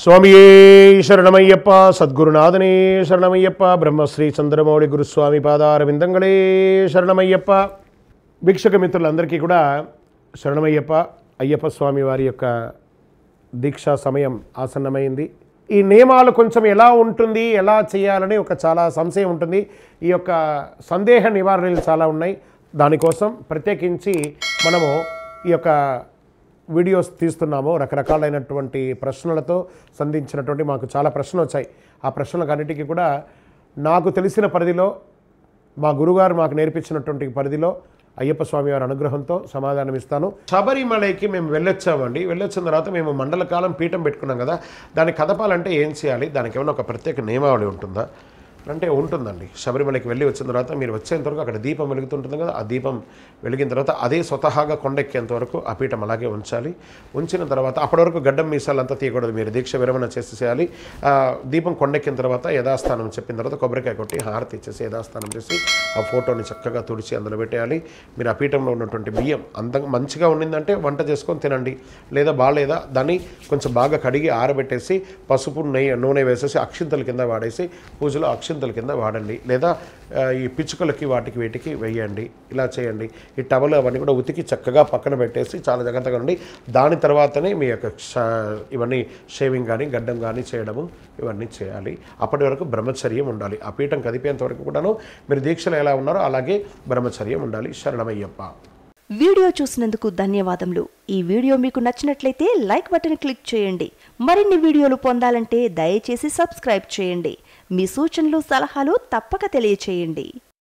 స్వామియే శరణమయ్యప్ప సద్గురునాథనే శరణమయ్యప్ప బ్రహ్మశ్రీ చంద్రమౌళి గురుస్వామి పాదారవిందంగళే శరణమయ్యప్ప భిక్షక మిత్రులందరికీ కూడా శరణమయ్యప్ప అయ్యప్ప స్వామి వారి యొక్క దీక్షా సమయం ఆసన్నమైంది ఈ నియమాలు కొంచెం ఎలా ఉంటుంది ఎలా చేయాలని ఒక చాలా సంశయం ఉంటుంది ఈ యొక్క సందేహ నివారణలు చాలా ఉన్నాయి దానికోసం ప్రత్యేకించి మనము ఈ యొక్క వీడియోస్ తీస్తున్నాము రకరకాలైనటువంటి ప్రశ్నలతో సంధించినటువంటి మాకు చాలా ప్రశ్నలు వచ్చాయి ఆ ప్రశ్నలకు అన్నిటికీ కూడా నాకు తెలిసిన పరిధిలో మా గురుగారు మాకు నేర్పించినటువంటి పరిధిలో అయ్యప్ప స్వామి వారి అనుగ్రహంతో సమాధానం ఇస్తాను శబరిమలైకి మేము వెళ్ళొచ్చామండి వెళ్ళొచ్చిన తర్వాత మేము మండల కాలం పీఠం పెట్టుకున్నాం కదా దాన్ని కదపాలంటే ఏం చేయాలి దానికి ఏమైనా ఒక ప్రత్యేక నియమావళి ఉంటుందా అంటే ఉంటుందండి శబరిమలకి వెళ్ళి వచ్చిన తర్వాత మీరు వచ్చేంత వరకు అక్కడ దీపం వెలుగుతుంటుంది కదా ఆ దీపం వెలిగిన తర్వాత అదే స్వతహాగా కొండెక్కేంత వరకు ఆ పీఠం అలాగే ఉంచాలి ఉంచిన తర్వాత అప్పటి వరకు గడ్డం మీసాలంతా తీయకూడదు మీరు దీక్ష విరమణ చేసేసేయాలి ఆ, దీపం కొండెక్కిన తర్వాత యథాస్థానం చెప్పిన తర్వాత కొబ్బరికాయ కొట్టి హారతి ఇచ్చేసి యథాస్థానం చేసి ఆ ఫోటోని చక్కగా తుడిచి అందులో పెట్టేయాలి మీరు ఆ పీఠంలో ఉన్నటువంటి బియ్యం అంత మంచిగా ఉండిందంటే వంట చేసుకొని తినండి లేదా బాగాలేదా దాన్ని కొంచెం బాగా కడిగి ఆరబెట్టేసి పసుపు నెయ్యి నూనె వేసేసి అక్షింతల కింద వాడేసి పూజలో అక్షింతల కింద వాడండి లేదా ఆ, ఈ పిచ్చుకలకి వాటికి వీటికి వేయండి ఇలా చేయండి ఈ టవల్ అవన్నీ కూడా ఉతికి చక్కగా పక్కన పెట్టేసి చాలా జాగ్రత్తగా ఉండి దాని తర్వాతనే మీ యొక్క ష- ఇవన్నీ షేవింగ్ కానీ గడ్డం కానీ చేయడము ఇవన్నీ చేయాలి అప్పటి వరకు బ్రహ్మచర్యం ఉండాలి ఆ పీఠం కదిపేంత వరకు కూడాను మీరు దీక్షలు ఎలా ఉన్నారో అలాగే బ్రహ్మచర్యం ఉండాలి శరణమయ్యప్ప వీడియో చూసినందుకు ధన్యవాదములు ఈ వీడియో మీకు నచ్చినట్లయితే లైక్ బటన్ క్లిక్ చేయండి మరిన్ని వీడియోలు పొందాలంటే దయచేసి సబ్స్క్రైబ్ చేయండి మీ సూచనలు సలహాలు తప్పక తెలియచేయండి